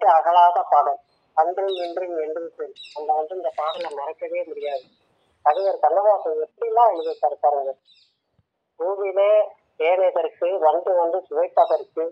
விட்டு அகலாத பாடல் அன்றும் இன்றும் என்றும் சரி அந்த வந்து இந்த பாடலை மறக்கவே முடியாது கவிஞர் கண்ணதாசன் எப்படிலாம் எழுதியிருக்காரு பாருங்க பூவிலே தேவையதற்கு வந்து வந்து சுவைப்பதற்கு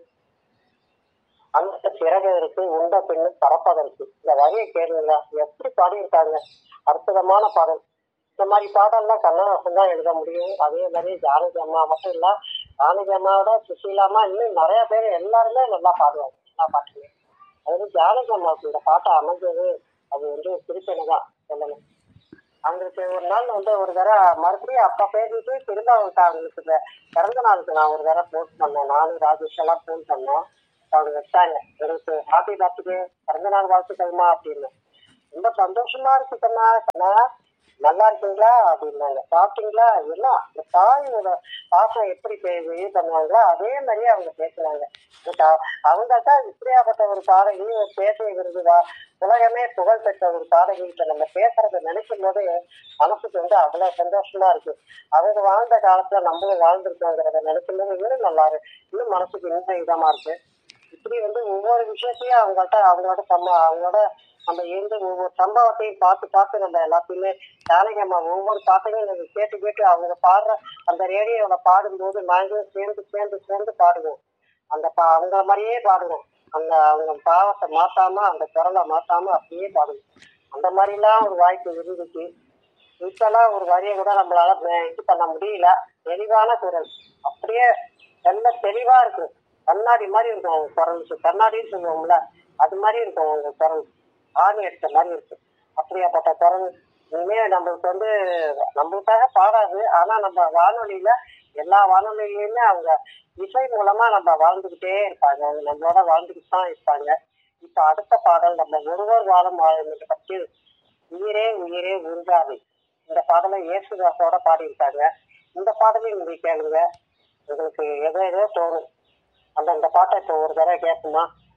அந்த சிறகு இருக்கு உண்ட பெண்ணு பறப்பதற்கு இந்த வரியை கேளுங்களா எப்படி பாடியிருக்காங்க அற்புதமான பாடல் இந்த மாதிரி பாடல்லாம் கண்ணதாசன் தான் எழுத முடியும் அதே மாதிரி ஜானகி அம்மா மட்டும் இல்ல ஜானகி அம்மாவோட சுசீலாமா இன்னும் நிறைய பேர் எல்லாருமே நல்லா பாடுவாங்க எல்லா பாட்டுமே அது ஜானகி அம்மாவுக்கு இந்த பாட்டை அமைஞ்சது அது வந்து திருப்பணி தான் சொல்லணும் அவங்களுக்கு ஒரு நாள் வந்து ஒரு தடவை மறுபடியும் அப்பா பேசிட்டு திரும்ப அவங்களுக்கு அவங்களுக்கு இந்த பிறந்த நாளுக்கு நான் ஒரு தடவை போன் பண்ணேன் நானும் ராஜேஷ் எல்லாம் போன் பண்ணோம் அவங்க வச்சாங்க எனக்கு ஹாப்பி பர்த்டே பிறந்த நாள் வாழ்த்துக்கள்மா அப்படின்னு ரொம்ப சந்தோஷமா இருக்கு கண்ணா கண்ணா நல்லா இருக்கீங்களா அப்படின்னாங்க சாப்பிட்டீங்களா எல்லாம் இந்த தாயோட பாசம் எப்படி பே- இது பண்ணுவாங்களோ அதே மாதிரியே அவங்க பேசுனாங்க எனக்கு அவ- அவங்க தான் இப்படியாப்பட்ட ஒரு பாடகி ஒரு பேசிய விருதுவா உலகமே புகழ் பெற்ற ஒரு பாடகி இப்ப நம்ம பேசுறத நினைக்கும் போது மனசுக்கு வந்து அவ்வளவு சந்தோஷமா இருக்கு அவங்க வாழ்ந்த காலத்துல நம்மளும் வாழ்ந்திருக்கோங்கிறத நினைக்கும் போது இன்னும் நல்லா இருக்கு இன்னும் மனசுக்கு இன்னும் இதமா இருக்கு இப்படி வந்து ஒவ்வொரு விஷயத்தையும் அவங்கள்ட்ட அவங்களோட சம்ப அவங்களோட நம்ம இருந்து ஒவ்வொரு சம்பவத்தையும் பார்த்து பார்த்து நம்ம எல்லாத்தையுமே ஜானகி அம்மா ஒவ்வொரு பாட்டையும் நம்ம கேட்டு கேட்டு அவங்க பாடுற அந்த ரேடியோவில் பாடும்போது நாங்களும் சேர்ந்து சேர்ந்து சேர்ந்து பாடுவோம் அந்த பா அவங்கள மாதிரியே பாடுவோம் அந்த அவங்க பாவத்தை மாத்தாம அந்த குரலை மாத்தாம அப்படியே பாடுவோம் அந்த மாதிரிலாம் ஒரு வாய்ப்பு இருந்துச்சு இப்பெல்லாம் ஒரு வரியை கூட நம்மளால ம- இது பண்ண முடியல தெளிவான குரல் அப்படியே நல்ல தெளிவா இருக்கு கண்ணாடி மாதிரி இருக்கும் அவங்க குரல் கண்ணாடின்னு சொல்லுவோம்ல அது மாதிரி இருக்கும் அவங்க குரல் ஆணி எடுத்த மாதிரி இருக்கு அப்படியாப்பட்ட குரல் இனிமே நம்மளுக்கு வந்து நம்மளுக்காக பாடாது ஆனா நம்ம வானொலியில எல்லா வானொலியிலுமே அவங்க இசை மூலமா நம்ம வாழ்ந்துகிட்டே இருப்பாங்க அவங்க நம்மளோட வாழ்ந்துகிட்டு தான் இருப்பாங்க இப்ப அடுத்த பாடல் நம்ம ஒருவர் வாழும் வாழ்க்கை பற்றி உயிரே உயிரே உருகாது இந்த பாடலை இயேசுதாஸோட பாடியிருக்காங்க இந்த பாடலையும் நீங்க கேளுங்க உங்களுக்கு எதோ ஏதோ தோணும் அந்த இந்த பாட்டை இப்போ ஒரு தடவை கேட்குமா